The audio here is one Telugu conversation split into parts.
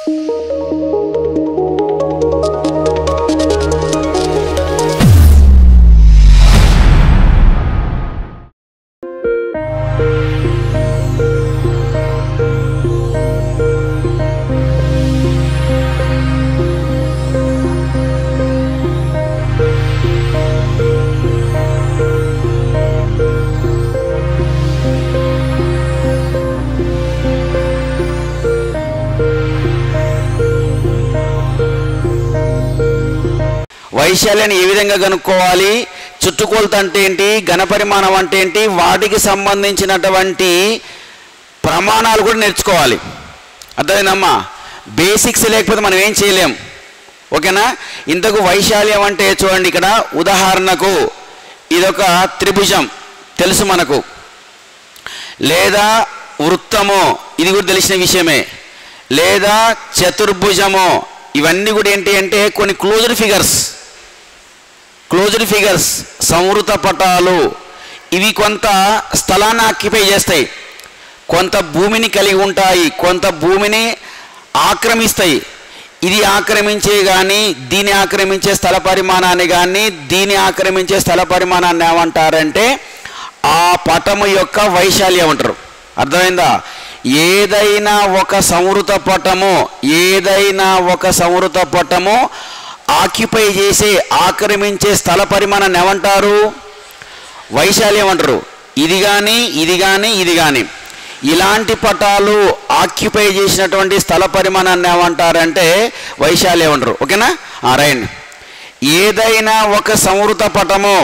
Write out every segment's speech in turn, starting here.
వైశాల్యాన్ని ఏ విధంగా కనుక్కోవాలి చుట్టుకొలత అంటే ఏంటి ఘనపరిమాణం అంటే ఏంటి వాటికి సంబంధించినటువంటి ప్రమాణాలు కూడా నేర్చుకోవాలి అర్థమైందమ్మా బేసిక్స్ లేకపోతే మనం ఏం చేయలేం ఓకేనా ఇంతకు వైశాల్యం అంటే చూడండి ఇక్కడ ఉదాహరణకు ఇదొక త్రిభుజం తెలుసు మనకు లేదా వృత్తము ఇది కూడా తెలిసిన విషయమే లేదా చతుర్భుజము ఇవన్నీ కూడా ఏంటి అంటే కొన్ని క్లోజ్డ్ ఫిగర్స్ క్లోజ్డ్ ఫిగర్స్ సంవృత పటాలు ఇవి కొంత స్థలాన్ని ఆక్యుపై చేస్తాయి కొంత భూమిని కలిగి ఉంటాయి కొంత భూమిని ఆక్రమిస్తాయి ఇది ఆక్రమించే కానీ దీన్ని ఆక్రమించే స్థల పరిమాణాన్ని కానీ దీన్ని ఆక్రమించే స్థల పరిమాణాన్ని ఏమంటారంటే ఆ పటము యొక్క వైశాల్యం అంటారు అర్థమైందా ఏదైనా ఒక సంవృత పటము ఏదైనా ఒక సంవృత పటము ఆక్యుపై చేసే ఆక్రమించే స్థల పరిమాణాన్ని ఏమంటారు వైశాల్యం అంటారు ఇది కానీ ఇది కానీ ఇది కానీ ఇలాంటి పటాలు ఆక్యుపై చేసినటువంటి స్థల పరిమాణాన్ని ఏమంటారంటే వైశాల్యం అంటారు ఓకేనా ఆ, రైట్ ఏదైనా ఒక సంవృత పటము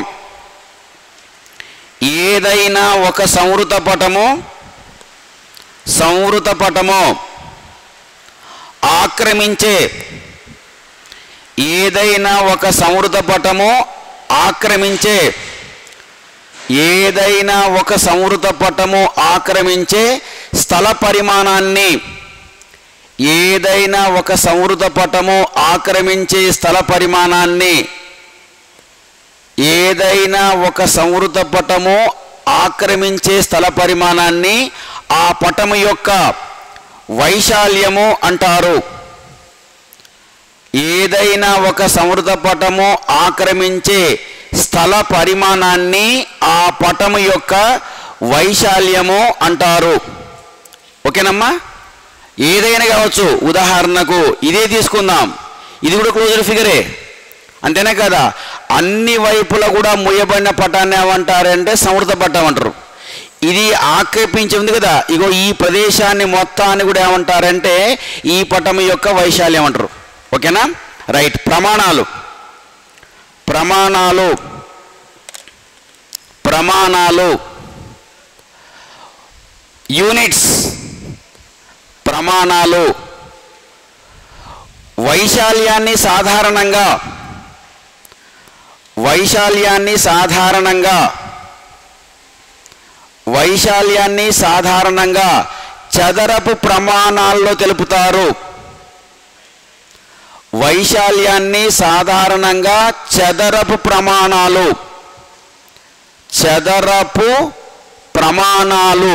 ఏదైనా ఒక సంవృత పటము సంవృత పటము ఆక్రమించే ఏదైనా ఒక సంవృత పటము ఆక్రమించే ఏదైనా ఒక సంవృత పటము ఆక్రమించే స్థల పరిమాణాన్ని ఏదైనా ఒక సంవృత పటము ఆక్రమించే స్థల పరిమాణాన్ని ఏదైనా ఒక సంవృత పటము ఆక్రమించే స్థల పరిమాణాన్ని ఆ పటము యొక్క వైశాల్యము అంటారు ఏదైనా ఒక సంవృత పటము ఆక్రమించే స్థల పరిమాణాన్ని ఆ పటము యొక్క వైశాల్యము అంటారు ఓకేనమ్మా ఏదైనా కావచ్చు ఉదాహరణకు ఇదే తీసుకుందాం ఇది కూడా క్లోజ్డ్ ఫిగరే అంతేనే కదా అన్ని వైపులా కూడా ముయ్యబడిన పటాన్ని ఏమంటారంటే సంవృత పట్టం అంటారు ఇది ఆక్రమించి ఉంది కదా ఇగో ఈ ప్రదేశాన్ని మొత్తాన్ని కూడా ఏమంటారంటే ఈ పటం యొక్క వైశాల్యం అంటారు ఓకేనా రైట్ ప్రమాణాలు ప్రమాణాలు ప్రమాణాలు యూనిట్స్ ప్రమాణాలు వైశాల్యాన్ని సాధారణంగా వైశాల్యాన్ని సాధారణంగా వైశాల్యాన్ని సాధారణంగా చదరపు ప్రమాణాల్లో తెలుపుతారు వైశాల్యాన్ని సాధారణంగా చదరపు ప్రమాణాలు చదరపు ప్రమాణాలు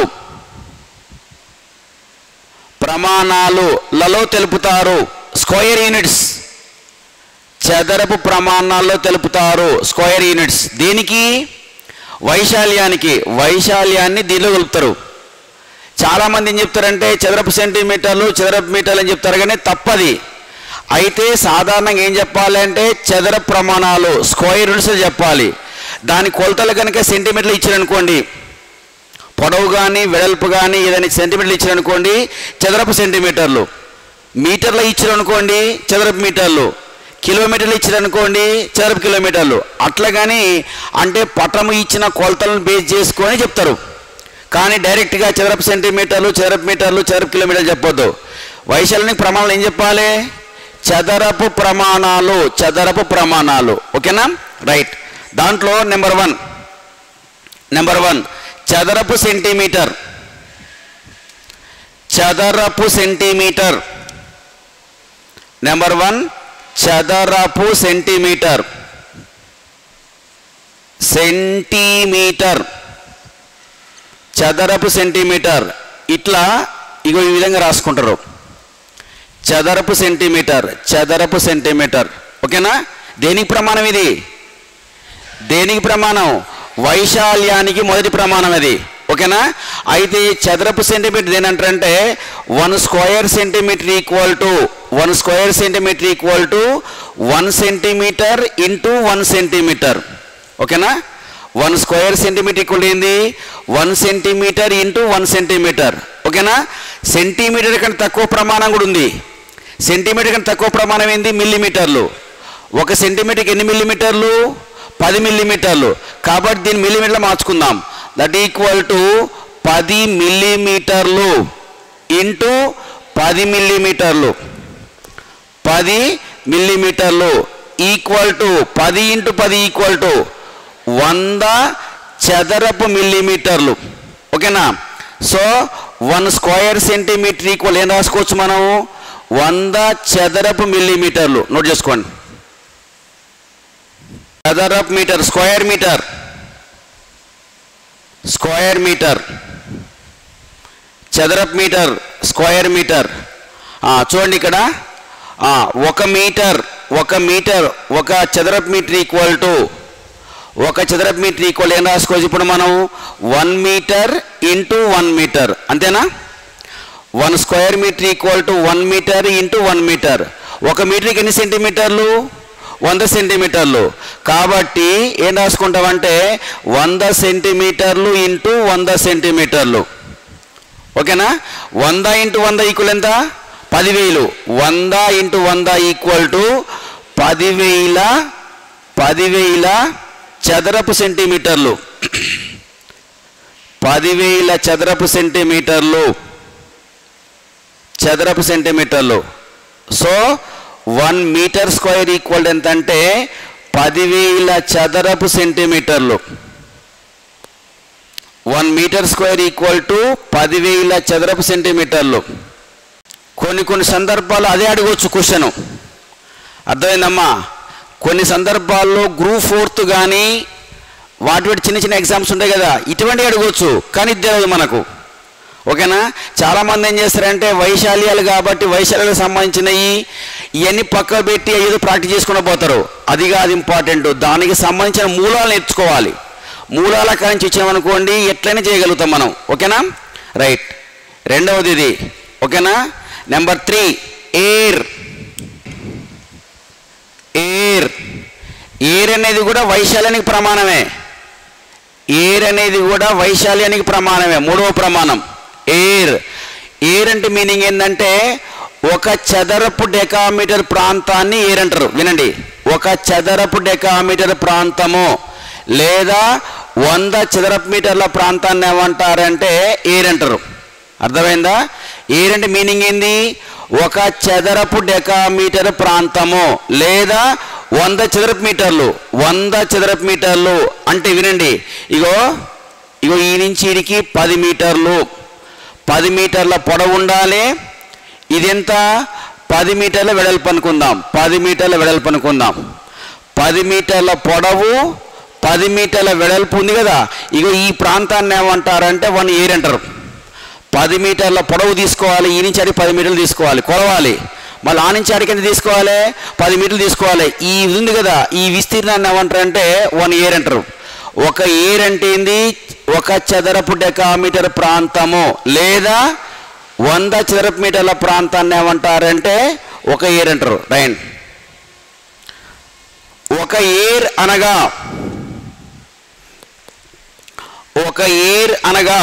ప్రమాణాలు లలో తెలుపుతారు స్క్వేర్ యూనిట్స్ చదరపు ప్రమాణాల్లో తెలుపుతారు స్క్వేర్ యూనిట్స్ దేనికి వైశాల్యానికి వైశాల్యాన్ని దీనిలో కలుపుతారు చాలామంది ఏం చెప్తారంటే చదరపు సెంటీమీటర్లు చదరపు మీటర్లు అని చెప్తారు కానీ తప్పది అయితే సాధారణంగా ఏం చెప్పాలి అంటే చదర ప్రమాణాలు స్క్వేర్ యూనిట్స్ చెప్పాలి దాని కొలతలు కనుక సెంటీమీటర్లు ఇచ్చారనుకోండి పొడవు కానీ వెడల్పు కానీ ఏదైనా సెంటీమీటర్లు ఇచ్చారనుకోండి చదరపు సెంటీమీటర్లు మీటర్లు ఇచ్చారనుకోండి చదరపు మీటర్లు కిలోమీటర్లు ఇచ్చారనుకోండి చదరపు కిలోమీటర్లు అట్లా కానీ అంటే పటము ఇచ్చిన కొలతలను బేస్ చేసుకొని చెప్తారు కానీ డైరెక్ట్గా చదరపు సెంటీమీటర్లు చదరపు మీటర్లు చదరపు కిలోమీటర్లు చెప్పొద్దు వైశాల్యానికి ప్రమాణాలు ఏం చెప్పాలి చదరపు ప్రమాణాలు చదరపు ప్రమాణాలు ఓకేనా రైట్ దాంట్లో నెంబర్ వన్ నెంబర్ వన్ చదరపు సెంటీమీటర్ చదరపు సెంటీమీటర్ నెంబర్ వన్ చదరపు సెంటీమీటర్ సెంటీమీటర్ చదరపు సెంటీమీటర్ ఇట్లా ఇగో ఈ విధంగా రాసుకుంటారు చదరపు సెంటీమీటర్ చదరపు సెంటీమీటర్ ఓకేనా దేనికి ప్రమాణం ఇది దేనికి ప్రమాణం వైశాల్యానికి మొదటి ప్రమాణం అది ఓకేనా అయితే చదరపు సెంటీమీటర్ దేనంటారంటే one square centimetre equal to one square centimetre equal to one centimetre into one centimetre ఓకేనా వన్ స్క్వేర్ సెంటీమీటర్ ఈక్వల్ ఏంది one centimetre into one centimetre ఓకేనా సెంటీమీటర్ కంటే తక్కువ ప్రమాణం కూడా ఉంది సెంటీమీటర్ కంటే తక్కువ ప్రమాణం ఏంది మిల్లీమీటర్లు ఒక సెంటీమీటర్కి ఎన్ని మిల్లీమీటర్లు పది మిల్లీమీటర్లు కాబట్టి దీన్ని మిల్లీమీటర్లు మార్చుకుందాం దట్ ఈక్వల్ టు పది మిల్లీమీటర్లు ఇంటూ పది మిల్లీమీటర్లు పది మిల్లీమీటర్లు ఈక్వల్ టు పది ఇంటూ పది ఈక్వల్ టు వంద చదరపు మిల్లీమీటర్లు ఓకేనా so one square centimetre equal ఏం రాసుకోవచ్చు మనం వంద చదరపు మిల్లీమీటర్లు నోట్ చేసుకోండి చదరపు metre square metre square metre చదరపు మీటర్ స్క్వేర్ మీటర్ ఆ, చూడండి ఇక్కడ ఆ, ఒక మీటర్ ఒక మీటర్ ఒక చదరపు మీటర్ ఈక్వల్ టు ఒక చదరపు మీటర్ ఈక్వల్ ఏం రాసుకోవచ్చు ఇప్పుడు మనం one metre into one metre అంతేనా one square metre equal to one metre into one metre ఒక మీటర్కి ఎన్ని సెంటీమీటర్లు వంద సెంటీమీటర్లు కాబట్టి ఏం రాసుకుంటామంటే వంద సెంటీమీటర్లు ఇంటూ వంద సెంటీమీటర్లు ఓకేనా వంద ఇంటూ వంద ఈక్వల్ ఎంత పదివేలు వంద ఇంటూ వంద ఈక్వల్ టు పదివేల పదివేల చదరపు సెంటీమీటర్లు పదివేల చదరపు సెంటీమీటర్లు చదరపు సెంటీమీటర్లు so one metre square equal ఎంత అంటే పదివేల చదరపు సెంటీమీటర్లు one metre square equal to పదివేల చదరపు సెంటీమీటర్లు కొన్ని కొన్ని సందర్భాల్లో అదే అడగవచ్చు క్వశ్చన్ అర్థమైందమ్మా కొన్ని సందర్భాల్లో గ్రూప్ ఫోర్త్ కానీ వాటి వాటి చిన్న చిన్న ఎగ్జామ్స్ ఉంటాయి కదా ఇటువంటి అడగవచ్చు కానీ ఇది తెలియదు మనకు ఓకేనా చాలామంది ఏం చేస్తారంటే వైశాల్యాలు కాబట్టి వైశాల్యాలకు సంబంధించినవి ఇవన్నీ పక్క పెట్టి ఏదో ప్రాక్టీస్ చేసుకుని పోతారు అది కాదు ఇంపార్టెంట్ దానికి సంబంధించిన మూలాలు నేర్చుకోవాలి మూలాల కారించి ఇచ్చామనుకోండి ఎట్లయినా చేయగలుగుతాం మనం ఓకేనా రైట్ రెండవది ఇది ఓకేనా number three are are are అనేది కూడా వైశాల్యానికి ప్రమాణమే ఎయిర్ అనేది కూడా వైశాల్యానికి ప్రమాణమే మూడవ ప్రమాణం ఎయిర్ ఎయిర్ అంటే మీనింగ్ ఏంటంటే ఒక చదరపు డెకామీటర్ ప్రాంతాన్ని ఎయిర్ అంటారు వినండి ఒక చదరపు డెకామీటర్ ప్రాంతము లేదా వంద చదరపు మీటర్ల ప్రాంతాన్ని ఏమంటారంటే ఎయిర్ అంటారు అర్థమైందా ఎయిర్ అంటే మీనింగ్ ఏంది ఒక చదరపు డెకామీటర్ ప్రాంతము లేదా వంద చదరపు మీటర్లు వంద చదరపు మీటర్లు అంటే వినండి ఇగో ఇగో ఈ నుంచి ఈడికి పది మీటర్లు పది మీటర్ల పొడవు ఉండాలి ఇదెంత పది మీటర్ల వెడల్పు అనుకుందాం పది మీటర్ల వెడల్పు అనుకుందాం పది మీటర్ల పొడవు పది మీటర్ల వెడల్పు ఉంది కదా ఇగో ఈ ప్రాంతాన్ని ఏమంటారంటే వన్ ఎయిర్ అంటారు పది మీటర్ల పొడవు తీసుకోవాలి ఈ నుంచి అడిగి పది మీటర్లు తీసుకోవాలి కొలవాలి మళ్ళీ ఆ నుంచి అడిగి ఎంత తీసుకోవాలి పది మీటర్లు తీసుకోవాలి ఈ ఇది ఉంది కదా ఈ విస్తీర్ణాన్ని ఏమంటారంటే వన్ ఇయర్ అంటారు ఒక ఇయర్ అంటే ఏంది ఒక చదరపు డెకామీటర్ ప్రాంతము లేదా వంద చదరపు మీటర్ల ప్రాంతాన్ని ఏమంటారంటే ఒక ఇయర్ అంటారు రైన్ ఒక ఏర్ అనగా ఒక ఏర్ అనగా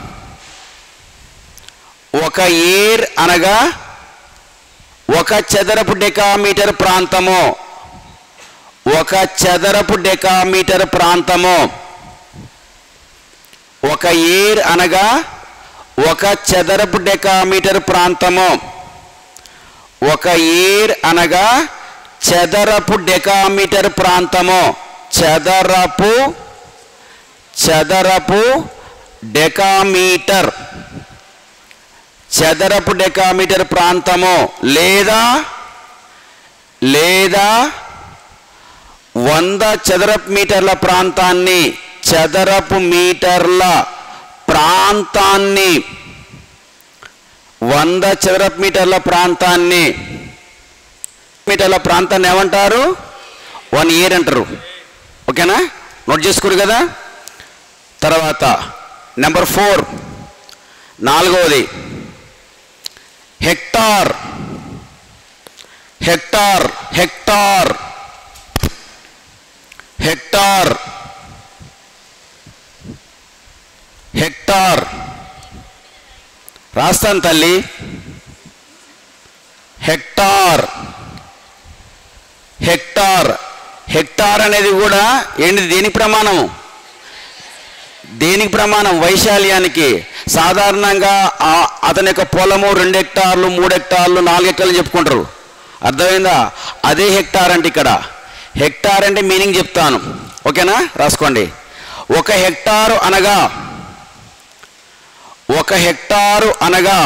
ఒక ఏర్ అనగా ఒక చదరపు డెకామీటర్ ప్రాంతము ఒక చదరపు డెకామీటర్ ప్రాంతము ఒక ఏర్ అనగా ఒక చదరపు డెకామీటర్ ప్రాంతము ఒక ఏర్ అనగా చదరపు డెకామీటర్ ప్రాంతము చదరపు చదరపు డెకామీటర్ చదరపు డెకామీటర్ ప్రాంతము లేదా లేదా వంద చదరపు మీటర్ల ప్రాంతాన్ని చదరపు మీటర్ల ప్రాంతాన్ని వంద చదరపు మీటర్ల ప్రాంతాన్ని మీటర్ల ప్రాంతాన్ని ఏమంటారు వన్ ఇయర్ అంటారు ఓకేనా నోట్ చేసుకోరు కదా తర్వాత నెంబర్ ఫోర్ నాలుగవది hectare hectare hectare hectare hectare రాస్తాను తల్లి హెక్టార్ హెక్టార్ హెక్టార్ అనేది కూడా ఏంటి దేని ప్రమాణము దేనికి ప్రమాణం వైశాల్యానికి సాధారణంగా ఆ- అతని యొక్క పొలము రెండు హెక్టార్లు మూడు హెక్టార్లు నాలుగు హెక్టార్లు చెప్పుకుంటారు అర్థమైందా అదే హెక్టార్ అంటే ఇక్కడ హెక్టార్ అంటే మీనింగ్ చెప్తాను ఓకేనా రాసుకోండి ఒక హెక్టారు అనగా ఒక హెక్టారు అనగా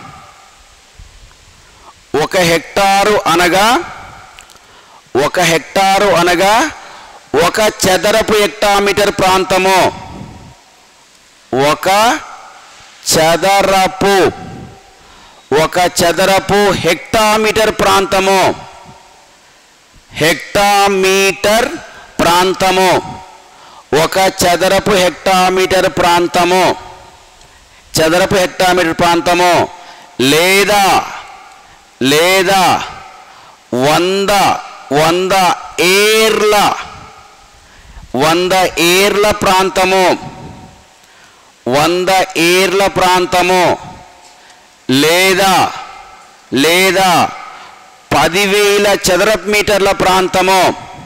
ఒక హెక్టారు అనగా ఒక హెక్టారు అనగా ఒక చదరపు హెక్టామీటర్ ప్రాంతము ఒక చదరపు ఒక చదరపు హెక్టామీటర్ ప్రాంతము హెక్టామీటర్ ప్రాంతము ఒక చదరపు హెక్టామీటర్ ప్రాంతము చదరపు హెక్టామీటర్ ప్రాంతము లేదా లేదా వంద వంద ఏర్ల వంద ఏర్ల ప్రాంతము వంద ఏర్ల ప్రాంతము లేదా లేదా పదివేల చదరపు మీటర్ల ప్రాంతము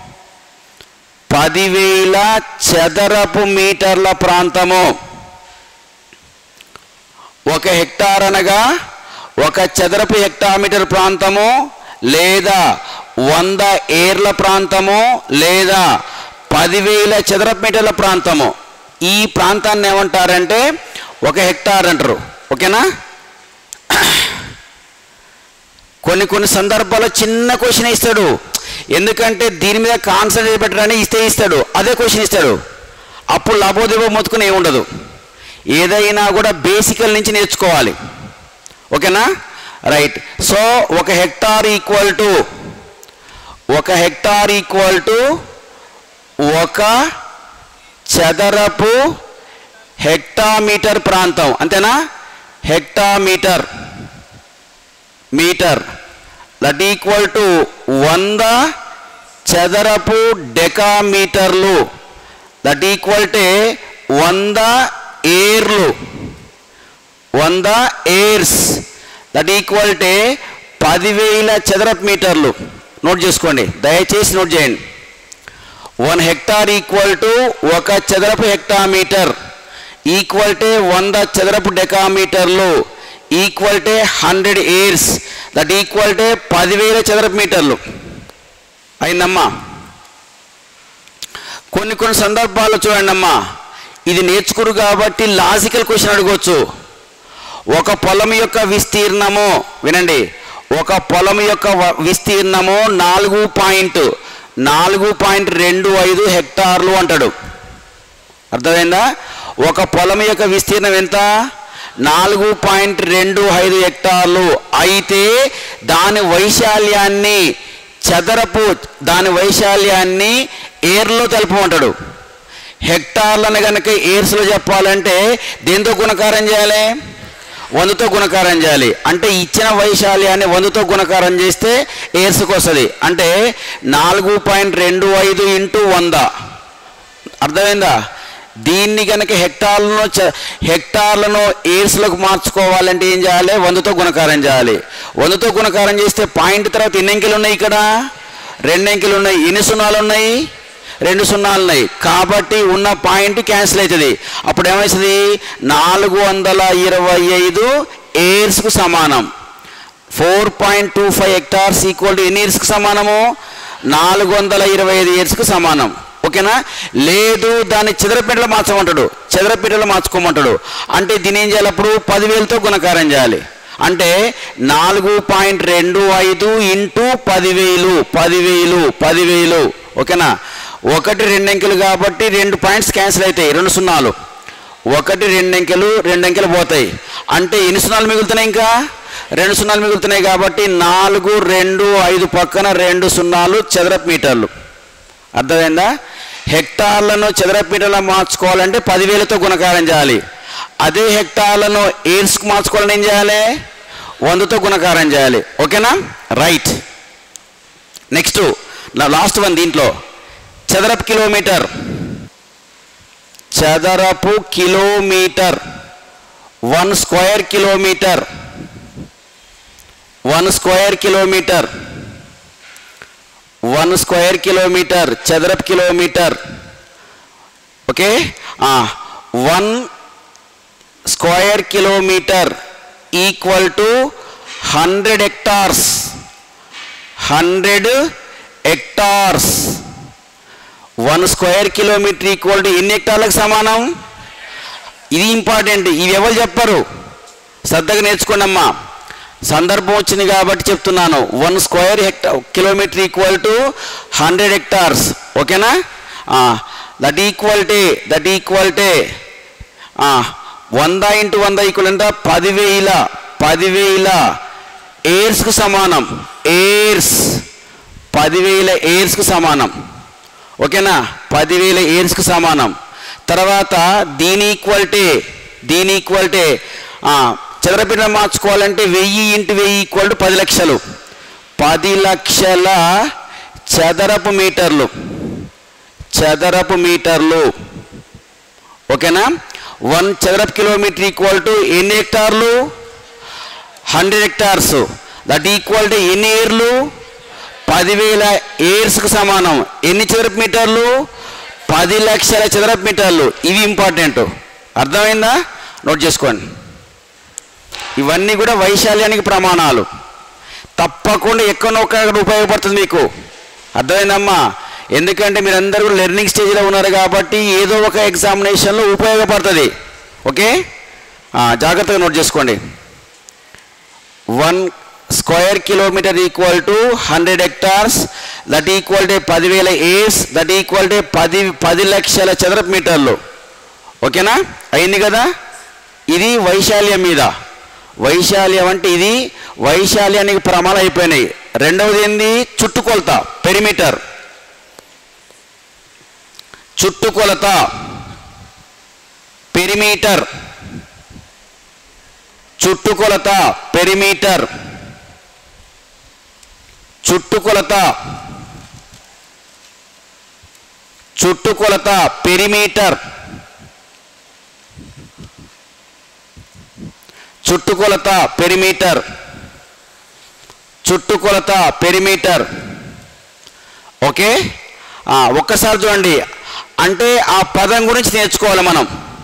పదివేల చదరపు మీటర్ల ప్రాంతము ఒక హెక్టార్ అనగా ఒక చదరపు హెక్టామీటర్ ప్రాంతము లేదా వంద ఏర్ల ప్రాంతము లేదా పదివేల చదరపు మీటర్ల ప్రాంతము ఈ ప్రాంతాన్ని ఏమంటారంటే ఒక హెక్టార్ అంటారు ఓకేనా కొన్ని కొన్ని సందర్భాల్లో చిన్న క్వశ్చన్ ఇస్తాడు ఎందుకంటే దీని మీద కాన్సన్ట్రేట్ పెట్టడానికి ఇస్తే ఇస్తాడు అదే క్వశ్చన్ ఇస్తాడు అప్పుడు లబోదిబో మొత్తుకుని ఏమి ఉండదు ఏదైనా కూడా బేసికల్ నుంచి నేర్చుకోవాలి ఓకేనా రైట్ సో ఒక హెక్టార్ ఈక్వల్ టు ఒక హెక్టార్ ఈక్వల్ టు ఒక చదరపు హెక్టామీటర్ ప్రాంతం అంతేనా hectometre metre that equal to వంద చదరపు డెకామీటర్లు దట్ ఈక్వల్ టే వంద ఏర్లు వంద ఎయిర్స్ దట్ ఈక్వల్ టే పదివేల చదరపు మీటర్లు నోట్ చేసుకోండి దయచేసి నోట్ చేయండి వన్ హెక్టార్ ఈక్వల్ టు ఒక చదరపు హెక్టామీటర్ ఈక్వల్ టే వంద చదరపు డెకామీటర్లు equal to hundred ares that equal to పదివేల చదరపు మీటర్లు అయిందమ్మా కొన్ని కొన్ని సందర్భాల్లో చూడండి అమ్మా ఇది నేర్చుకురు కాబట్టి లాజికల్ క్వశ్చన్ అడగవచ్చు ఒక పొలం యొక్క విస్తీర్ణము వినండి ఒక పొలం యొక్క వ- విస్తీర్ణము నాలుగు పాయింట్ నాలుగు పాయింట్ రెండు ఐదు హెక్టార్లు అంటాడు అర్థమైందా ఒక పొలం యొక్క విస్తీర్ణం ఎంత నాలుగు పాయింట్ రెండు ఐదు హెక్టార్లు అయితే దాని వైశాల్యాన్ని చదరపు దాని వైశాల్యాన్ని ఏర్లో తెలుపమంటాడు హెక్టార్లను కనుక ఏర్స్లో చెప్పాలంటే దేంతో గుణకారం చేయాలి వందతో గుణకారం చేయాలి అంటే ఇచ్చిన వైశాల్యాన్ని వందతో గుణకారం చేస్తే ఏర్స్కి వస్తుంది అంటే నాలుగు పాయింట్ రెండు ఐదు ఇంటూ వంద అర్థమైందా దీన్ని కనుక హెక్టార్లను చ- హెక్టార్లను ఏర్స్లకు మార్చుకోవాలంటే ఏం చేయాలి వందతో గుణకారం చేయాలి వందతో గుణకారం చేస్తే పాయింట్ తర్వాత ఎన్ని అంకెలు ఉన్నాయి ఇక్కడ రెండు అంకెలు ఉన్నాయి ఎన్ని సున్నాలు ఉన్నాయి రెండు సున్నాలు ఉన్నాయి కాబట్టి ఉన్న పాయింట్ క్యాన్సిల్ అవుతుంది అప్పుడు ఏమవుతుంది నాలుగు వందల ఇరవై ఐదు ఎయిర్స్కు సమానం four point two five hectares equal to ఎన్ని ఇయర్స్కి సమానము నాలుగు వందల ఇరవై ఐదు ఇయర్స్కి సమానం ఓకేనా లేదు దాన్ని చదరపీటలో మార్చమంటాడు చదరపీటలో మార్చుకోమంటాడు అంటే దీని ఏం చేయాలి అప్పుడు పదివేలతో గుణకారం చేయాలి అంటే నాలుగు పాయింట్ రెండు ఐదు ఇంటూ పదివేలు పదివేలు పదివేలు ఓకేనా ఒకటి రెండు అంకెలు కాబట్టి రెండు పాయింట్స్ క్యాన్సిల్ అవుతాయి రెండు సున్నాలు ఒకటి రెండు అంకెలు రెండు అంకెలు పోతాయి అంటే ఎన్ని సున్నాలు మిగులుతున్నాయి ఇంకా రెండు సున్నాలు మిగులుతున్నాయి కాబట్టి నాలుగు రెండు ఐదు పక్కన రెండు సున్నాలు చదరపు మీటర్లు అర్థమైందా హెక్టార్లను చదరపు మీటర్లు మార్చుకోవాలంటే పదివేలతో గుణకారం చేయాలి అదే హెక్టార్లను ఎయిర్స్కి మార్చుకోవాలని ఏం చేయాలి వందతో గుణకారం చేయాలి ఓకేనా రైట్ నెక్స్ట్ నా లాస్ట్ వన్ దీంట్లో చదరపు కిలోమీటర్ చదరపు kilometre one square kilometre one square kilometre one square kilometre చదరపు kilometre okay one square kilometre equal to hundred hectares hundred hectares one square kilometre equal to ఎన్ని హెక్టార్లకు సమానం ఇది ఇంపార్టెంట్ ఇవి ఎవరు చెప్పరు శ్రద్ధగా నేర్చుకోండి అమ్మా సందర్భం వచ్చింది కాబట్టి చెప్తున్నాను one square hecto kilometre equal to hundred hectares ఓకేనా దట్ ఈక్వాలిటీ దట్ ఈక్వాలిటీ వంద ఇంటూ వంద ఈక్వల్ అంటే పదివేల పదివేల ఎయిర్స్కు సమానం ఎయిర్స్ పదివేల ఎయిర్స్కు సమానం ఓకేనా పదివేల ఎయిర్స్కు సమానం తర్వాత దీని ఈక్వాలిటీ దీని ఈక్వాలిటీ చదరపీట మార్చుకోవాలంటే వెయ్యి ఇంటూ వెయ్యి ఈక్వల్ టు పది లక్షలు పది లక్షల చదరపు మీటర్లు చదరపు మీటర్లు ఓకేనా వన్ చదరపు కిలోమీటర్ ఈక్వల్ టు ఎన్ని హెక్టార్లు hundred hectares that equal to ఎన్ని ఏర్లు పదివేల ఏర్స్కు సమానం ఎన్ని చదరపు మీటర్లు పది లక్షల చదరపు మీటర్లు ఇవి ఇంపార్టెంట్ అర్థమైందా నోట్ చేసుకోండి ఇవన్నీ కూడా వైశాల్యానికి ప్రమాణాలు తప్పకుండా ఎక్కడో ఒక్కడ ఉపయోగపడుతుంది మీకు అర్థమైందమ్మా ఎందుకంటే మీరందరూ కూడా లెర్నింగ్ స్టేజ్లో ఉన్నారు కాబట్టి ఏదో ఒక ఎగ్జామినేషన్లో ఉపయోగపడుతుంది ఓకే ఆ, జాగ్రత్తగా నోట్ చేసుకోండి one square kilometre equal to hundred hectares that equal to పదివేల ఏస్ దట్ ఈక్వల్ టు పది పది లక్షల చదరపు మీటర్లు ఓకేనా అయింది కదా ఇది వైశాల్యం మీద వైశాల్యం అంటే ఇది వైశాల్యానికి ప్రమాణాలు అయిపోయినాయి రెండవది ఏంది చుట్టుకొలత పెరిమీటర్ చుట్టుకొలత పెరిమీటర్ చుట్టుకొలత పెరిమీటర్ చుట్టుకొలత చుట్టుకొలత పెరిమీటర్ చుట్టుకొలత పెరిమీటర్ చుట్టుకొలత పెరిమీటర్ ఓకే ఆ, ఒక్కసారి చూడండి అంటే ఆ పదం గురించి నేర్చుకోవాలి మనం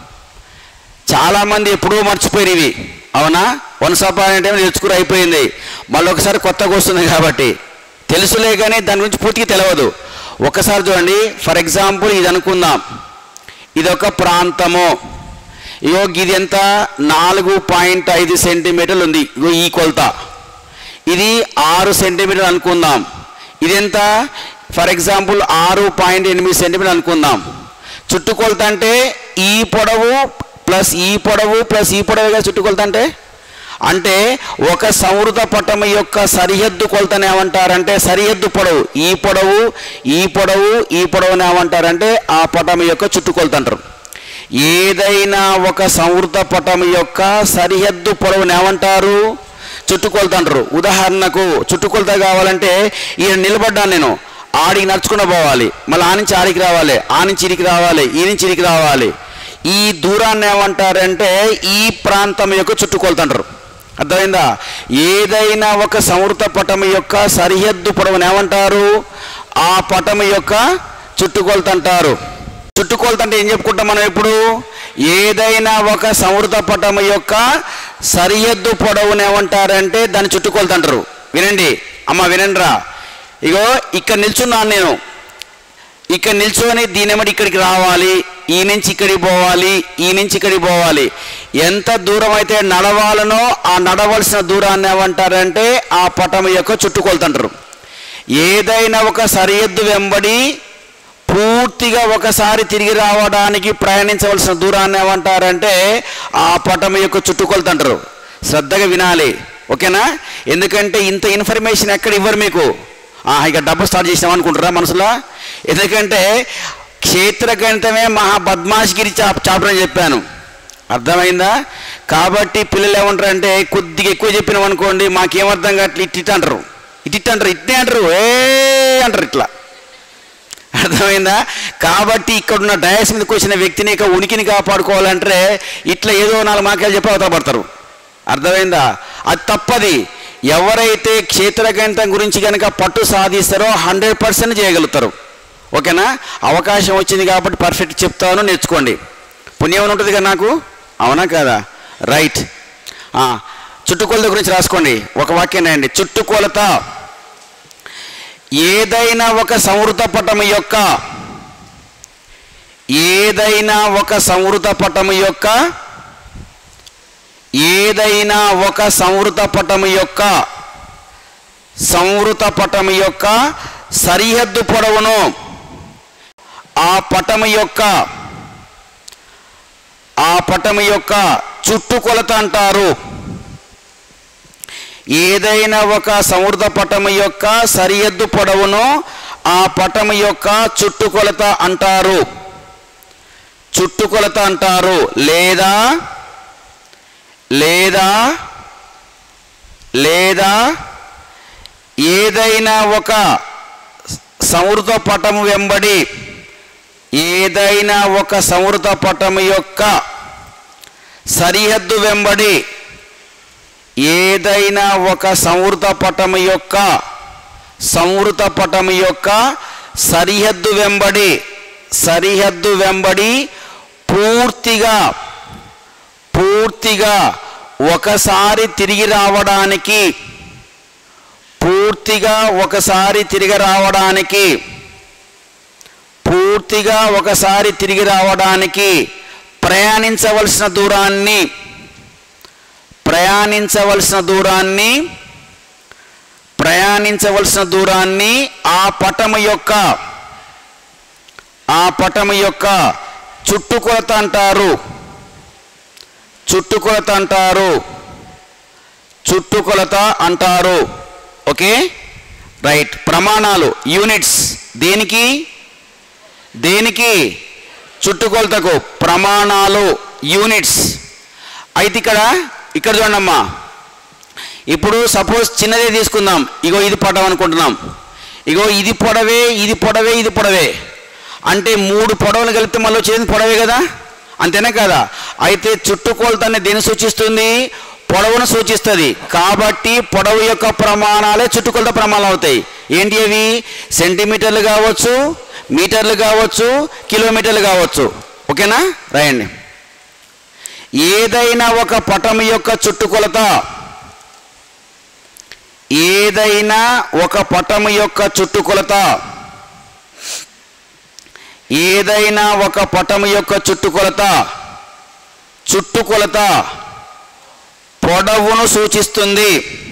చాలామంది ఎప్పుడూ మర్చిపోయారు ఇవి అవునా వన్స్ అపాన్ అంటే నేర్చుకుని అయిపోయింది మళ్ళీ ఒకసారి కొత్తగా వస్తుంది కాబట్టి తెలుసులే కానీ దాని గురించి పూర్తిగా తెలియదు ఒకసారి చూడండి ఫర్ ఎగ్జాంపుల్ ఇది అనుకుందాం ఇది ఒక ప్రాంతము ఇగో ఇది ఎంత నాలుగు పాయింట్ ఐదు సెంటీమీటర్లు ఉంది ఇగో ఈ కొలత ఇది ఆరు సెంటీమీటర్లు అనుకుందాం ఇది ఎంత ఫర్ ఎగ్జాంపుల్ ఆరు పాయింట్ ఎనిమిది సెంటీమీటర్లు అనుకుందాం చుట్టుకొలత అంటే ఈ పొడవు ప్లస్ ఈ పొడవు ప్లస్ ఈ పొడవుగా చుట్టుకొలత అంటే అంటే ఒక సంవృత పటం యొక్క సరిహద్దు కొలతను ఏమంటారంటే సరిహద్దు పొడవు ఈ పొడవు ఈ పొడవు ఈ పొడవుని ఏమంటారంటే ఆ పటం యొక్క చుట్టుకొలత అంటారు ఏదైనా ఒక సంవృత పటం యొక్క సరిహద్దు పొడవుని ఏమంటారు చుట్టుకొలత అంటారు ఉదాహరణకు చుట్టుకొలత కావాలంటే ఈయన నిలబడ్డాను నేను ఆడికి నడుచుకుని పోవాలి మళ్ళీ ఆ నుంచి ఆడికి రావాలి ఆ నుంచి ఇడికి రావాలి ఈ నుంచి ఇడికి రావాలి ఈ దూరాన్ని ఏమంటారంటే ఈ ప్రాంతం యొక్క చుట్టుకొలత అంటారు అర్థమైందా ఏదైనా ఒక సంవృత పటం యొక్క సరిహద్దు పొడవుని ఏమంటారు ఆ పటం యొక్క చుట్టుకొలత అంటారు చుట్టుకొలత అంటే ఏం చెప్పుకుంటాం మనం ఇప్పుడు ఏదైనా ఒక సంవృత పటం యొక్క సరిహద్దు పొడవుని ఏమంటారంటే దాన్ని చుట్టుకొలత అంటారు వినండి అమ్మ వినండిరా ఇగో ఇక్కడ నిల్చున్నాను నేను ఇక్కడ నిల్చొని దీనెమ్మడి ఇక్కడికి రావాలి ఈ నుంచి ఇక్కడికి పోవాలి ఈ నుంచి ఇక్కడికి పోవాలి ఎంత దూరం అయితే నడవాలనో ఆ నడవలసిన దూరాన్ని ఏమంటారంటే ఆ పటం యొక్క చుట్టుకొలతంటారు ఏదైనా ఒక సరిహద్దు వెంబడి పూర్తిగా ఒకసారి తిరిగి రావడానికి ప్రయాణించవలసిన దూరాన్ని ఏమంటారంటే ఆ పటం యొక్క చుట్టుకొలతంటారు శ్రద్ధగా వినాలి ఓకేనా ఎందుకంటే ఇంత ఇన్ఫర్మేషన్ ఎక్కడ ఇవ్వరు మీకు ఆ, ఇక డబ్బు స్టార్ట్ చేసినాం అనుకుంటారా మనసులో ఎందుకంటే క్షేత్ర గణితమే మహా బద్మాష్గిరి చాప్ చాప్టర్ అని చెప్పాను అర్థమైందా కాబట్టి పిల్లలు ఏమంటారు అంటే కొద్దిగా ఎక్కువ చెప్పినాం అనుకోండి మాకేమర్థం కావట్లే ఇట్ ఇట్ అంటారు ఇట్ ఇట్ అంటారు ఇట్నే అంటారు ఏ అంటారు ఇట్లా అర్థమైందా కాబట్టి ఇక్కడున్న డయాస్ మీదకి వచ్చిన వ్యక్తిని యొక్క ఉనికిని కాపాడుకోవాలంటే ఇట్లా ఏదో నాలుగు మాకాలు చెప్పి అవతలపడతారు అర్థమైందా అది తప్పది ఎవరైతే క్షేత్రగణితం గురించి కనుక పట్టు సాధిస్తారో హండ్రెడ్ పర్సెంట్ చేయగలుగుతారు ఓకేనా అవకాశం వచ్చింది కాబట్టి పర్ఫెక్ట్ చెప్తాను నేర్చుకోండి పుణ్యం ఉంటుంది కదా నాకు అవునా కాదా రైట్ ఆ, చుట్టుకొలత గురించి రాసుకోండి ఒక వాక్యం రాయండి చుట్టుకొలత ఏదైనా ఒక సంవృత పటము యొక్క ఏదైనా ఒక సంవృత పటము యొక్క ఏదైనా ఒక సంవృత పటము యొక్క సంవృత పటము యొక్క సరిహద్దు పొడవును ఆ పటము యొక్క ఆ పటము యొక్క చుట్టుకొలత అంటారు ఏదైనా ఒక సంవృత పటము యొక్క సరిహద్దు పొడవును ఆ పటము యొక్క చుట్టుకొలత అంటారు చుట్టుకొలత అంటారు లేదా లేదా లేదా ఏదైనా ఒక సంవృత పటము వెంబడి ఏదైనా ఒక సంవృత పటము యొక్క సరిహద్దు వెంబడి ఏదైనా ఒక సంవృత పటము యొక్క సంవృత పటము యొక్క సరిహద్దు వెంబడి సరిహద్దు వెంబడి పూర్తిగా పూర్తిగా ఒకసారి తిరిగి రావడానికి పూర్తిగా ఒకసారి తిరిగి రావడానికి పూర్తిగా ఒకసారి తిరిగి రావడానికి ప్రయాణించవలసిన దూరాన్ని ప్రయాణించవలసిన దూరాన్ని ప్రయాణించవలసిన దూరాన్ని ఆ పటము యొక్క ఆ పటము యొక్క చుట్టుకొలత అంటారు చుట్టుకొలత అంటారు చుట్టుకొలత అంటారు ఓకే రైట్ ప్రమాణాలు యూనిట్స్ దేనికి దేనికి చుట్టుకొలతకు ప్రమాణాలు యూనిట్స్ అయితే ఇక్కడ ఇక్కడ చూడమ్మా ఇప్పుడు సపోజ్ చిన్నదే తీసుకుందాం ఇగో ఇది పొడవ అనుకుంటున్నాం ఇగో ఇది పొడవే ఇది పొడవే ఇది పొడవే అంటే మూడు పొడవలు కలిపితే మళ్ళీ వచ్చేది పొడవే కదా అంతేనా కదా అయితే చుట్టుకొలతని దేన్ని సూచిస్తుంది పొడవును సూచిస్తుంది కాబట్టి పొడవు యొక్క ప్రమాణాలే చుట్టుకొలత ప్రమాణాలు అవుతాయి ఏంటి అవి సెంటీమీటర్లు కావచ్చు మీటర్లు కావచ్చు కిలోమీటర్లు కావచ్చు ఓకేనా రాయండి ఏదైనా ఒక పటం యొక్క చుట్టుకొలత ఏదైనా ఒక పటము యొక్క చుట్టుకొలత ఏదైనా ఒక పటము యొక్క చుట్టుకొలత చుట్టుకొలత పొడవును సూచిస్తుంది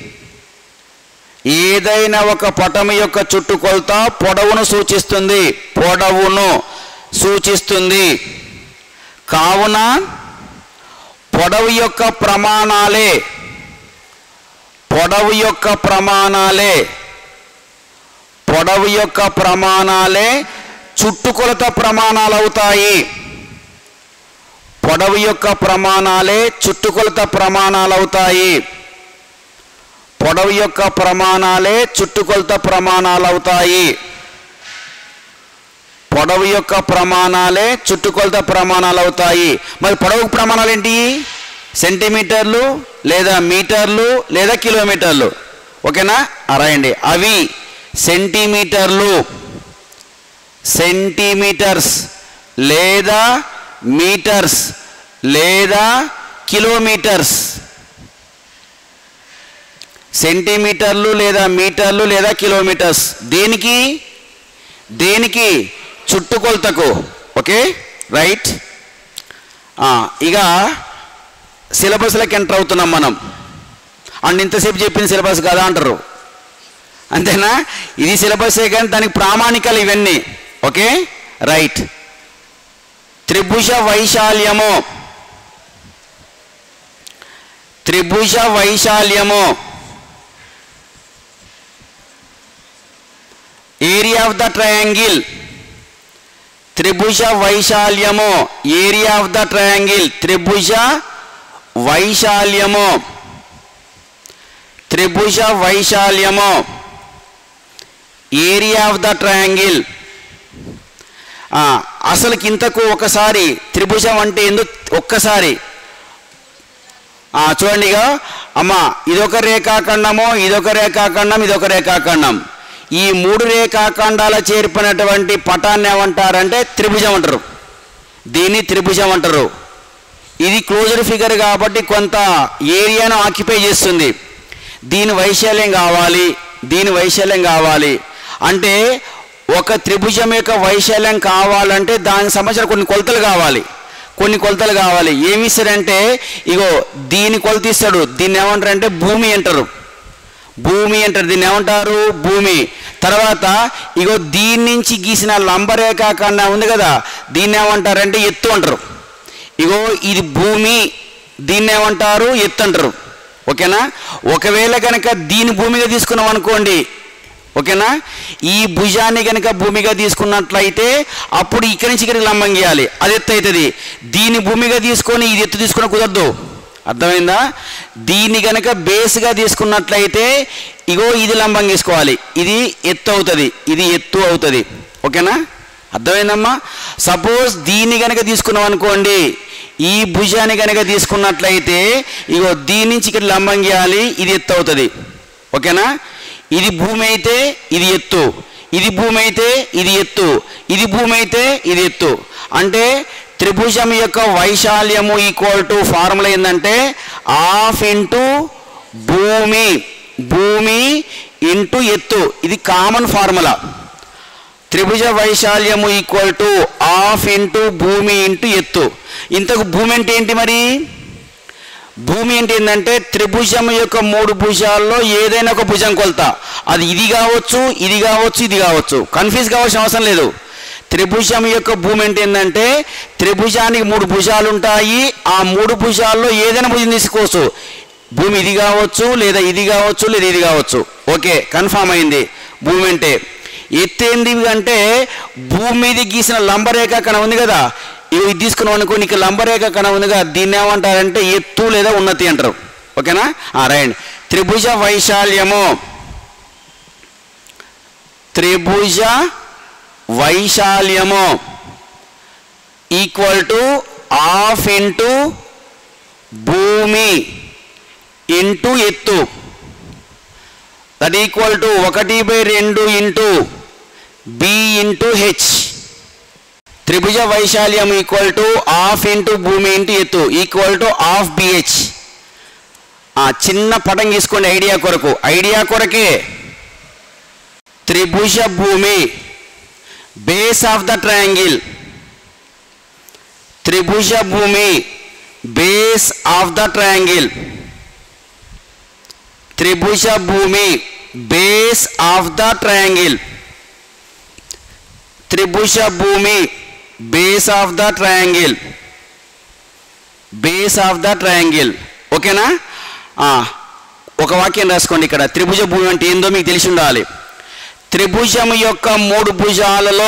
ఏదైనా ఒక పటము యొక్క చుట్టుకొలత పొడవును సూచిస్తుంది పొడవును సూచిస్తుంది కావున పొడవు యొక్క ప్రమాణాలే పొడవు యొక్క ప్రమాణాలే పొడవు యొక్క ప్రమాణాలే చుట్టుకొలత ప్రమాణాలు అవుతాయి పొడవు యొక్క ప్రమాణాలే చుట్టుకొలత ప్రమాణాలు అవుతాయి పొడవు యొక్క ప్రమాణాలే చుట్టుకొలత ప్రమాణాలు అవుతాయి పొడవు యొక్క ప్రమాణాలే చుట్టుకొలత ప్రమాణాలు అవుతాయి మరి పొడవు ప్రమాణాలు ఏంటి సెంటీమీటర్లు లేదా మీటర్లు లేదా కిలోమీటర్లు ఓకేనా ఆ, రాయండి అవి సెంటీమీటర్లు సెంటీమీటర్స్ లేదా మీటర్స్ లేదా కిలోమీటర్స్ సెంటీమీటర్లు లేదా మీటర్లు లేదా కిలోమీటర్స్ దేనికి దేనికి చుట్టుకొలతకు ఓకే రైట్ ఆ, ఇక సిలబస్లకు ఎంటర్ అవుతున్నాం మనం అండ్ ఇంతసేపు చెప్పిన సిలబస్ కదా అంటారు అంతేనా ఇది సిలబసే కానీ దానికి ప్రామాణికాలు ఇవన్నీ ఓకే రైట్ త్రిభుజ వైశాల్యము త్రిభుజ వైశాల్యము ఏరియా ఆఫ్ ద ట్రయాంగిల్ త్రిభుజ వైశాల్యము ఏరియా ఆఫ్ ద ట్రయాంగిల్ త్రిభుజ వైశాల్యము త్రిభుజ వైశాల్యము ఏరియా ఆఫ్ ద ట్రయాంగిల్ అసలుకి ఇంతకు ఒకసారి త్రిభుజం అంటే ఎందుకు ఒక్కసారి ఆ, చూడండి ఇక అమ్మ ఇదొక రేఖాఖండము ఇదొక రేఖాఖండం ఇదొక రేఖాఖండం ఈ మూడు రేఖాఖండాల చేర్పినటువంటి పటాన్ని ఏమంటారంటే త్రిభుజం అంటారు దీన్ని త్రిభుజం అంటారు ఇది క్లోజ్డ్ ఫిగర్ కాబట్టి కొంత ఏరియాను ఆక్యుపై చేస్తుంది దీని వైశాల్యం కావాలి దీని వైశాల్యం కావాలి అంటే ఒక త్రిభుజం యొక్క వైశాల్యం కావాలంటే దానికి సంబంధించిన కొన్ని కొలతలు కావాలి కొన్ని కొలతలు కావాలి ఏమి ఇస్తాడంటే ఇగో దీని కొలత ఇస్తాడు దీన్ని ఏమంటారంటే భూమి అంటారు భూమి అంటారు దీన్ని ఏమంటారు భూమి తర్వాత ఇగో దీని నుంచి గీసిన లంబరేఖ కన్నా ఉంది కదా దీన్ని ఏమంటారంటే ఎత్తు అంటారు ఇగో ఇది భూమి దీన్ని ఏమంటారు ఎత్తు అంటారు ఓకేనా ఒకవేళ కనుక దీని భూమిగా తీసుకున్నాం అనుకోండి ఓకేనా ఈ భుజాన్ని కనుక భూమిగా తీసుకున్నట్లయితే అప్పుడు ఇక్కడి నుంచి ఇక్కడికి లంబం గీయాలి అది ఎత్తు అవుతుంది దీని భూమిగా తీసుకొని ఇది ఎత్తు తీసుకున్న కుదరదు అర్థమైందా దీన్ని కనుక బేస్గా తీసుకున్నట్లయితే ఇగో ఇది లంబం తీసుకోవాలి ఇది ఎత్తు అవుతుంది ఇది ఎత్తు అవుతుంది ఓకేనా అర్థమైందమ్మా సపోజ్ దీన్ని కనుక తీసుకున్నాం అనుకోండి ఈ భుజాన్ని కనుక తీసుకున్నట్లయితే ఇగో దీని నుంచి ఇక్కడ లంబం గీయాలి ఇది ఎత్తు అవుతుంది ఓకేనా ఇది భూమి అయితే ఇది ఎత్తు ఇది భూమి అయితే ఇది ఎత్తు ఇది భూమి అయితే ఇది ఎత్తు అంటే త్రిభుజం యొక్క వైశాల్యము ఈక్వల్ టు ఫార్ములా ఏంటంటే హాఫ్ ఇంటూ భూమి భూమి ఇంటూ ఎత్తు ఇది కామన్ ఫార్ములా త్రిభుజ వైశాల్యము ఈక్వల్ టు హాఫ్ ఇంటూ భూమి ఇంటూ ఎత్తు ఇంతకు భూమి అంటే ఏంటి మరి భూమి అంటే ఏంటంటే త్రిభుజం యొక్క మూడు భుజాల్లో ఏదైనా ఒక భుజం కొలత అది ఇది కావచ్చు ఇది కావచ్చు ఇది కావచ్చు కన్ఫ్యూజ్ కావాల్సిన అవసరం లేదు త్రిభుజం యొక్క భూమి అంటే ఏంటంటే త్రిభుజానికి మూడు భుజాలు ఉంటాయి ఆ మూడు భుజాల్లో ఏదైనా భుజం తీసుకోవచ్చు భూమి ఇది కావచ్చు లేదా ఇది కావచ్చు లేదా ఇది కావచ్చు ఓకే కన్ఫామ్ అయింది భూమి అంటే ఎత్తేంది అంటే భూమి మీద గీసిన లంబరేఖ కణ ఉంది కదా ఇవి తీసుకున్నాం అనుకో నీకు లంబరేఖ కణ ఉంది కదా దీన్ని ఏమంటారంటే ఎత్తు లేదా ఉన్నతి అంటారు ఓకేనా రైట్ త్రిభుజ వైశాల్యము త్రిభుజ వైశాల్యము ఈక్వల్ టు హాఫ్ ఇంటూ భూమి ఇంటూ ఎత్తు దట్ ఈక్వల్ టు ఒకటి బై రెండు ఇంటూ బి ఇంటూ హెచ్ త్రిభుజ వైశాల్యం ఈక్వల్ టు హాఫ్ ఇంటూ భూమి ఇంటూ ఎత్తు ఈక్వల్ టు హాఫ్ బిహెచ్ ఆ చిన్న పటం తీసుకోండి ఐడియా కొరకు ఐడియా కొరకే త్రిభుజ భూమి బేస్ ఆఫ్ ద ట్రయాంగిల్ త్రిభుజ భూమి బేస్ ఆఫ్ ద ట్రయాంగిల్ త్రిభుజ భూమి బేస్ ఆఫ్ ద ట్రయాంగిల్ త్రిభుజ భూమి base of the triangle base of the triangle ఓకేనా ఆ, ఒక వాక్యం రాసుకోండి ఇక్కడ త్రిభుజ భూమి అంటే ఏందో మీకు తెలిసి ఉండాలి త్రిభుజం యొక్క మూడు భుజాలలో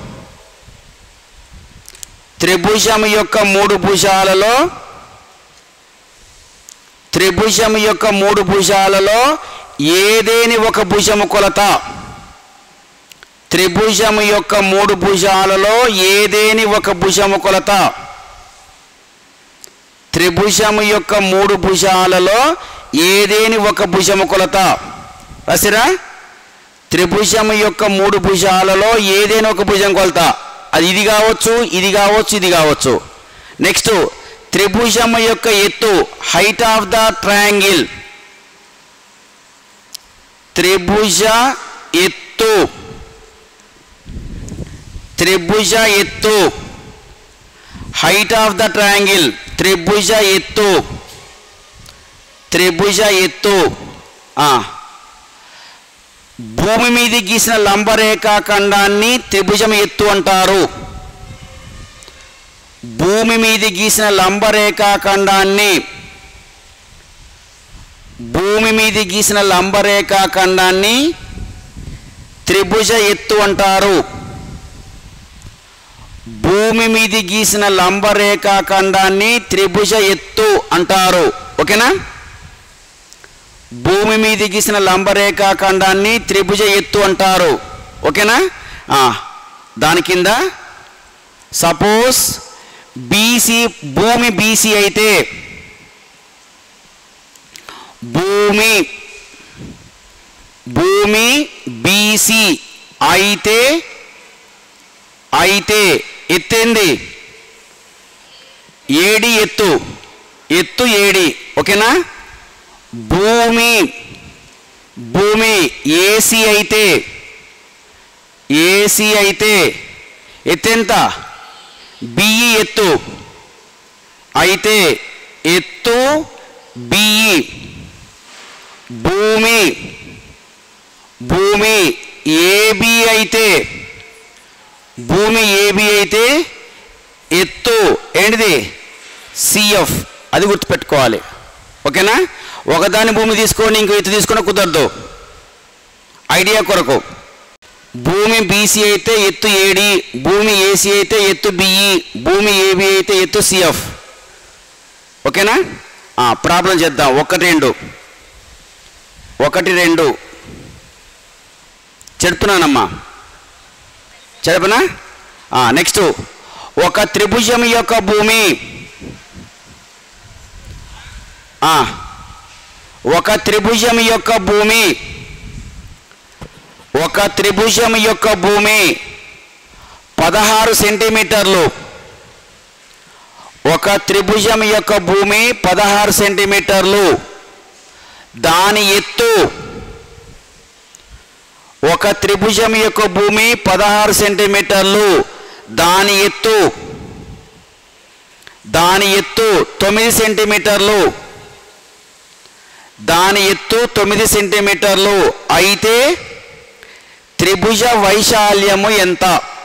త్రిభుజం యొక్క మూడు భుజాలలో త్రిభుజం యొక్క మూడు భుజాలలో ఏదేని ఒక భుజము కొలత త్రిభుజము యొక్క మూడు భుజాలలో ఏదేని ఒక భుజము కొలత త్రిభుజము యొక్క మూడు భుజాలలో ఏదేని ఒక భుజము కొలత రాసిరా త్రిభుజము యొక్క మూడు భుజాలలో ఏదైనా ఒక భుజం కొలత అది ఇది కావచ్చు ఇది కావచ్చు ఇది కావచ్చు నెక్స్ట్ త్రిభుజము యొక్క ఎత్తు హైట్ ఆఫ్ ద ట్రయాంగిల్ త్రిభుజ ఎత్తు త్రిభుజ ఎత్తు హైట్ ఆఫ్ ద ట్రయాంగిల్ త్రిభుజ ఎత్తు త్రిభుజ ఎత్తు ఆ. భూమి మీద గీసిన లంబరేఖా ఖండాన్ని త్రిభుజం ఎత్తు అంటారు భూమి మీద గీసిన లంబరేఖా ఖండాన్ని భూమి మీద గీసిన లంబరేఖా ఖండాన్ని త్రిభుజ ఎత్తు అంటారు భూమి మీద గీసిన లంబరేఖా ఖండాన్ని త్రిభుజ ఎత్తు అంటారు ఓకేనా భూమి మీద గీసిన లంబరేఖా ఖండాన్ని త్రిభుజ ఎత్తు అంటారు ఓకేనా ఆ, దాని కింద సపోజ్ బీసీ భూమి బీసీ అయితే భూమి భూమి బీసీ అయితే అయితే ఎత్తేంది ఏడి ఎత్తు ఎత్తు ఏడి ఓకేనా భూమి భూమి ఏసీ అయితే ఏసీ అయితే ఎత్తెంత బిఈ ఎత్తు అయితే ఎత్తు బిఈ భూమి భూమి ఏబి అయితే భూమి ఏబి అయితే ఎత్తు ఏంటిది సిఎఫ్ అది గుర్తుపెట్టుకోవాలి ఓకేనా ఒకదాని భూమి తీసుకొని ఇంకో ఎత్తు తీసుకున్న కుదరదు ఐడియా కొరకు భూమి బీసీ అయితే ఎత్తు ఏడి భూమి ఏసీ అయితే ఎత్తు బిఈ భూమి ఏబి అయితే ఎత్తు సిఎఫ్ ఓకేనా ప్రాబ్లం చేద్దాం ఒకటి రెండు ఒకటి రెండు చెప్తున్నానమ్మా చదపనా నెక్స్ట్ ఒక త్రిభుజం యొక్క భూమి ఆ, ఒక త్రిభుజం యొక్క భూమి ఒక త్రిభుజం యొక్క భూమి పదహారు సెంటీమీటర్లు ఒక త్రిభుజం యొక్క భూమి పదహారు సెంటీమీటర్లు దాని ఎత్తు ఒక త్రిభుజం యొక్క భూమి పదహారు సెంటీమీటర్లు దాని ఎత్తు దాని ఎత్తు తొమ్మిది సెంటీమీటర్లు దాని ఎత్తు తొమ్మిది సెంటీమీటర్లు అయితే త్రిభుజ వైశాల్యము ఎంత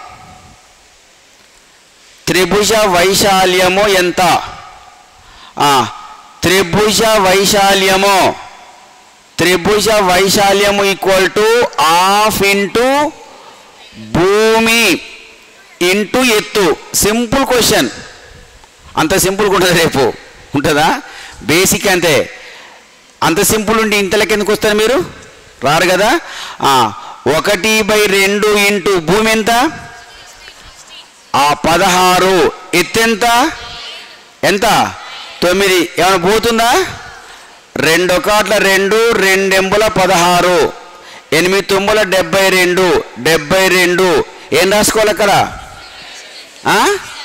త్రిభుజ వైశాల్యము ఎంత ఆ, త్రిభుజ వైశాల్యము త్రిభుజ వైశాల్యము ఈక్వల్ టు హాఫ్ ఇంటూ భూమి ఇంటూ ఎత్తు సింపుల్ క్వశ్చన్ అంత సింపుల్గా ఉంటుంది రేపు ఉంటుందా బేసిక్ అంతే అంత సింపుల్ ఉండి ఇంతలోకి ఎందుకు వస్తారు మీరు రారు కదా ఆ, ఒకటి బై రెండు ఇంటూ భూమి ఎంత ఆ పదహారు ఎత్తెంత ఎంత తొమ్మిది ఏమైనా పోతుందా రెండు కాట్ల రెండు రెండెంబుల పదహారు ఎనిమిది తొమ్మిల డెబ్బై రెండు డెబ్బై రెండు ఏం రాసుకోవాలి అక్కడ ఆ?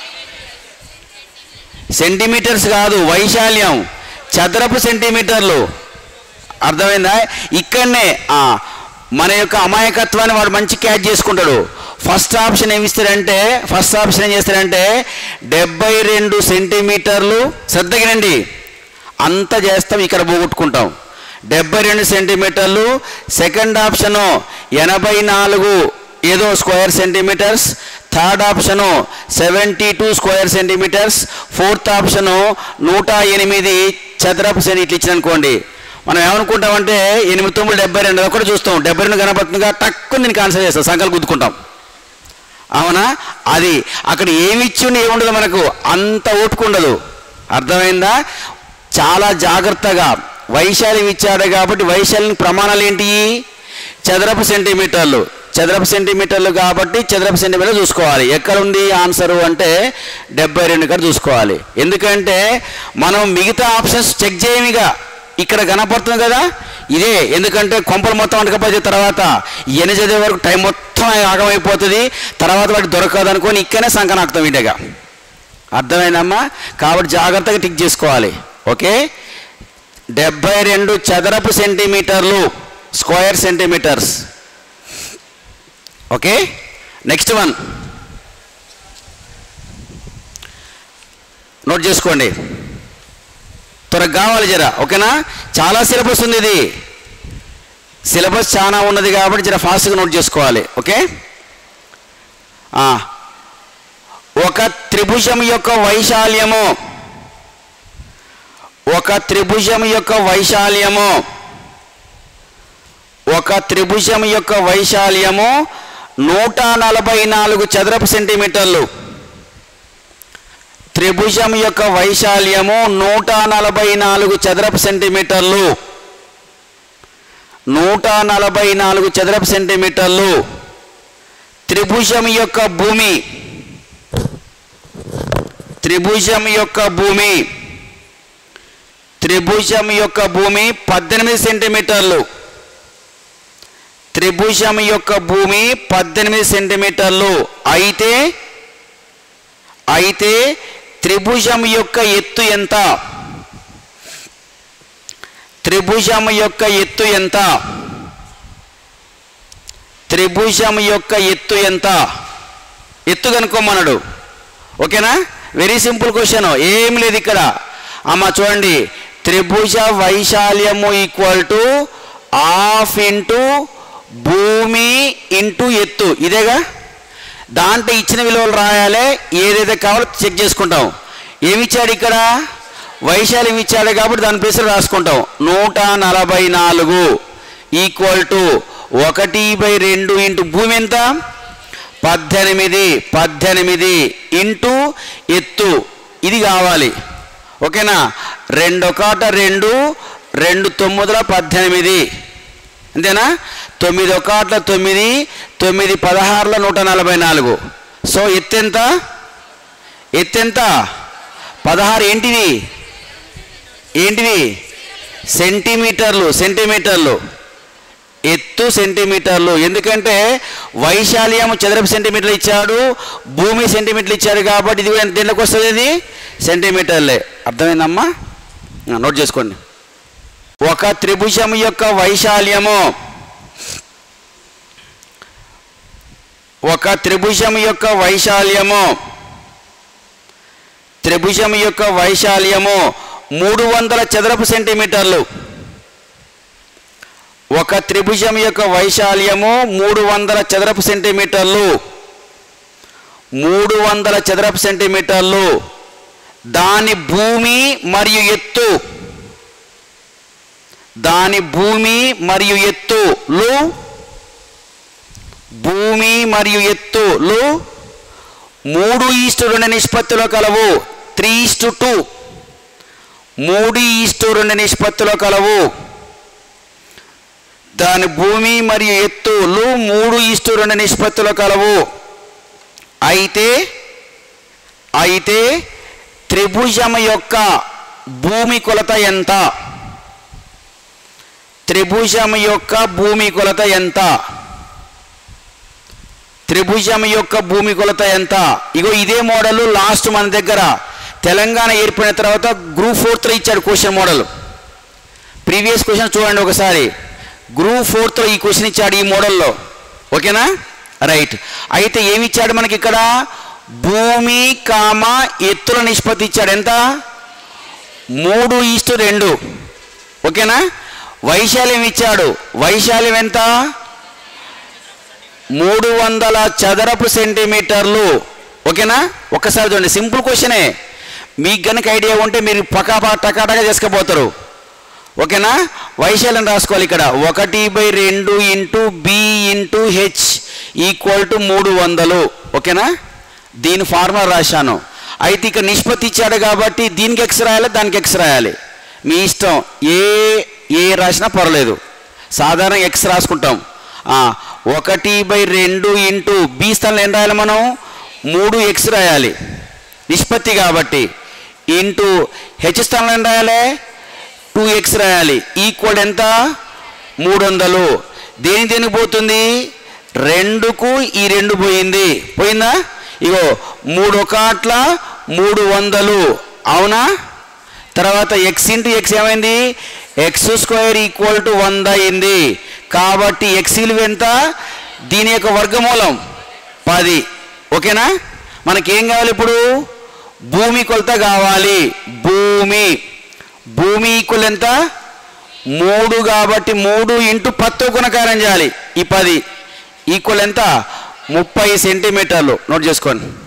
సెంటీమీటర్స్ కాదు వైశాల్యం చదరపు సెంటీమీటర్లు అర్థమైందా ఇక్కడనే ఆ, మన యొక్క అమాయకత్వాన్ని వాడు మంచి క్యాచ్ చేసుకుంటాడు ఫస్ట్ ఆప్షన్ ఏమి ఇస్తాడంటే ఫస్ట్ ఆప్షన్ ఏం చేస్తాడంటే డెబ్బై రెండు సెంటీమీటర్లు శ్రద్ధగినండి అంత చేస్తాం ఇక్కడ పోగొట్టుకుంటాం డెబ్బై రెండు సెంటీమీటర్లు సెకండ్ ఆప్షను ఎనభై నాలుగు ఏదో square centimetres third option seventy two square centimetres fourth option నూట ఎనిమిది చదరపు సెంటీ ఇట్లా ఇచ్చిన అనుకోండి మనం ఏమనుకుంటామంటే ఎనిమిది తొమ్మిది డెబ్బై రెండు ఒకటి చూస్తాం డెబ్బై రెండు కనబడుతుందిగా తక్కువ నేను ఆన్సర్ చేస్తాం సంకల్ గుద్దుకుంటాం అవునా అది అక్కడ ఏమి ఇచ్చిండి ఏముండదు మనకు అంత ఓపిక ఉండదు అర్థమైందా చాలా జాగ్రత్తగా వైశాల్యం ఇచ్చాడు కాబట్టి వైశాల్యం ప్రమాణాలు ఏంటి చదరపు సెంటీమీటర్లు చదరపు సెంటీమీటర్లు కాబట్టి చదరపు సెంటీమీటర్లు చూసుకోవాలి ఎక్కడ ఉంది ఆన్సరు అంటే డెబ్బై రెండు కాడ చూసుకోవాలి ఎందుకంటే మనం మిగతా ఆప్షన్స్ చెక్ చేయమిగా ఇక్కడ కనపడుతుంది కదా ఇదే ఎందుకంటే కొంపలు మొత్తం వంటకపోతే తర్వాత ఎన్ని చదివే వరకు టైం మొత్తం ఆగమైపోతుంది తర్వాత వాటి దొరకదు అనుకొని ఇక్కడనే సంకనాక్తం ఇంటగా అర్థమైందమ్మా కాబట్టి జాగ్రత్తగా టిక్ చేసుకోవాలి ఓకే డెబ్బై రెండు చదరపు సెంటీమీటర్లు square centimetres okay next one note చేసుకోండి త్వరగా కావాలి జర ఓకేనా చాలా సిలబస్ ఉంది ఇది సిలబస్ చాలా ఉన్నది కాబట్టి జర ఫాస్ట్గా నోట్ చేసుకోవాలి ఓకే ఆ, ఒక త్రిభుజం యొక్క వైశాల్యము ఒక త్రిభుజం యొక్క వైశాల్యము ఒక త్రిభుజం యొక్క వైశాల్యము నూట నలభై నాలుగు చదరపు సెంటీమీటర్లు త్రిభుజం యొక్క వైశాల్యము నూట నలభై నాలుగు చదరపు సెంటీమీటర్లు నూట నలభై నాలుగు చదరపు సెంటీమీటర్లు త్రిభుజం యొక్క భూమి త్రిభుజం యొక్క భూమి త్రిభుజం యొక్క భూమి పద్దెనిమిది సెంటీమీటర్లు త్రిభుజం యొక్క భూమి పద్దెనిమిది సెంటీమీటర్లు అయితే అయితే త్రిభుజం యొక్క ఎత్తు ఎంత త్రిభుజం యొక్క ఎత్తు ఎంత త్రిభుజం యొక్క ఎత్తు ఎంత ఎత్తు కనుక్కోమన్నాడు ఓకేనా వెరీ సింపుల్ క్వశ్చన్ ఏం లేదు ఇక్కడ అమ్మ చూడండి త్రిభుజ వైశాల్యము ఈక్వల్ టు హాఫ్ ఇంటూ భూమి ఇంటూ ఎత్తు ఇదేగా దాంట్లో ఇచ్చిన విలువలు రాయాలి ఏదైతే కావాలో చెక్ చేసుకుంటాం ఏమి ఇచ్చాడు ఇక్కడ వైశాల్యం ఇచ్చాడు కాబట్టి దాని ప్లేస్లో రాసుకుంటాం నూట నలభై నాలుగు ఈక్వల్ టు ఒకటి బై రెండు ఇంటూ భూమి ఎంత పద్దెనిమిది పద్దెనిమిది ఇంటూ ఎత్తు ఇది కావాలి ఓకేనా రెండు ఒకట రెండు రెండు తొమ్మిదిల పద్దెనిమిది అంతేనా తొమ్మిది ఒకట్ల తొమ్మిది తొమ్మిది పదహారుల నూట నలభై నాలుగు సో ఎత్తెంత ఎత్తెంత పదహారు ఏంటివి ఏంటివి సెంటీమీటర్లు సెంటీమీటర్లు ఎత్తు సెంటీమీటర్లు ఎందుకంటే వైశాల్యం చదరపు సెంటీమీటర్లు ఇచ్చాడు భూమి సెంటీమీటర్లు ఇచ్చాడు కాబట్టి ఇది కూడా దేంట్లోకి వస్తుంది ఇది సెంటీమీటర్లే అర్థమైందమ్మా ఆ, నోట్ చేసుకోండి ఒక త్రిభుజం యొక్క వైశాల్యము ఒక త్రిభుజం యొక్క వైశాల్యము త్రిభుజం యొక్క వైశాల్యము మూడు వందల చదరపు సెంటీమీటర్లు ఒక త్రిభుజం యొక్క వైశాల్యము మూడు వందల చదరపు సెంటీమీటర్లు మూడు వందల చదరపు సెంటీమీటర్లు దాని భూమి మరియు ఎత్తు దాని భూమి మరియు ఎత్తులు భూమి మరియు ఎత్తులు మూడు ఈస్టు రెండు నిష్పత్తిలో కలవు త్రీ ఈస్టు టూ మూడు ఈస్టు రెండు నిష్పత్తిలో కలవు దాని భూమి మరియు ఎత్తులు మూడు ఈస్టు రెండు నిష్పత్తిలో కలవు అయితే అయితే త్రిభుజం యొక్క భూమి కొలత ఎంత త్రిభుజం యొక్క భూమి కొలత ఎంత త్రిభుజం యొక్క భూమి కొలత ఎంత ఇగో ఇదే మోడల్ లాస్ట్ మన దగ్గర తెలంగాణ ఏర్పడిన తర్వాత గ్రూప్ ఫోర్త్లో ఇచ్చాడు క్వశ్చన్ మోడల్ ప్రీవియస్ క్వశ్చన్ చూడండి ఒకసారి గ్రూప్ ఫోర్త్లో ఈ క్వశ్చన్ ఇచ్చాడు ఈ మోడల్లో ఓకేనా రైట్ అయితే ఏమి ఇచ్చాడు మనకి ఇక్కడ భూమి కామ ఎత్తుల నిష్పత్తి ఇచ్చాడు ఎంత మూడు ఈస్టు రెండు ఓకేనా వైశాల్యం ఇచ్చాడు వైశాల్యం ఎంత మూడు వందల చదరపు సెంటీమీటర్లు ఓకేనా ఒక్కసారి చూడండి సింపుల్ క్వశ్చనే మీకు కనుక ఐడియా ఉంటే మీరు పకాపా టకాటగా చేసుకపోతారు ఓకేనా వైశాల్యం రాసుకోవాలి ఇక్కడ ఒకటి బై రెండు into B into H equal to మూడు వందలు ఓకేనా దీని ఫార్ములా రాశాను అయితే ఇక్కడ నిష్పత్తి ఇచ్చాడు కాబట్టి దీనికి ఎక్స్ రాయాలి దానికి ఎక్స్ రాయాలి మీ ఇష్టం ఏ ఏ రాసినా పర్వాలేదు సాధారణ ఎక్స్ రాసుకుంటాం ఆ, ఒకటి బై రెండు ఇంటూ బి స్థానంలో ఏం రాయాలి మనం మూడు ఎక్స్ రాయాలి నిష్పత్తి కాబట్టి ఇంటూ హెచ్ స్థానంలో ఏం రాయాలి టూ ఎక్స్ రాయాలి ఈక్వల్ ఎంత మూడు వందలు దేని దేనికి పోతుంది రెండుకు ఈ రెండు పోయింది పోయిందా ఇగో మూడు ఒకట్ల మూడు వందలు అవునా తర్వాత ఎక్స్ ఇంటూ ఎక్స్ ఏమైంది ఎక్స్ స్క్వేర్ ఈక్వల్ టు వంద అయింది కాబట్టి ఎక్స్ విలువ ఎంత దీని యొక్క వర్గమూలం పది ఓకేనా మనకేం కావాలి ఇప్పుడు భూమి కొలత కావాలి భూమి భూమి ఈక్వల్ ఎంత మూడు కాబట్టి మూడు ఇంటూ పత్తో గుణకారం చేయాలి ఈ పది ఈక్వల్ ఎంత ముప్పై సెంటీమీటర్లు నోట్ చేసుకోండి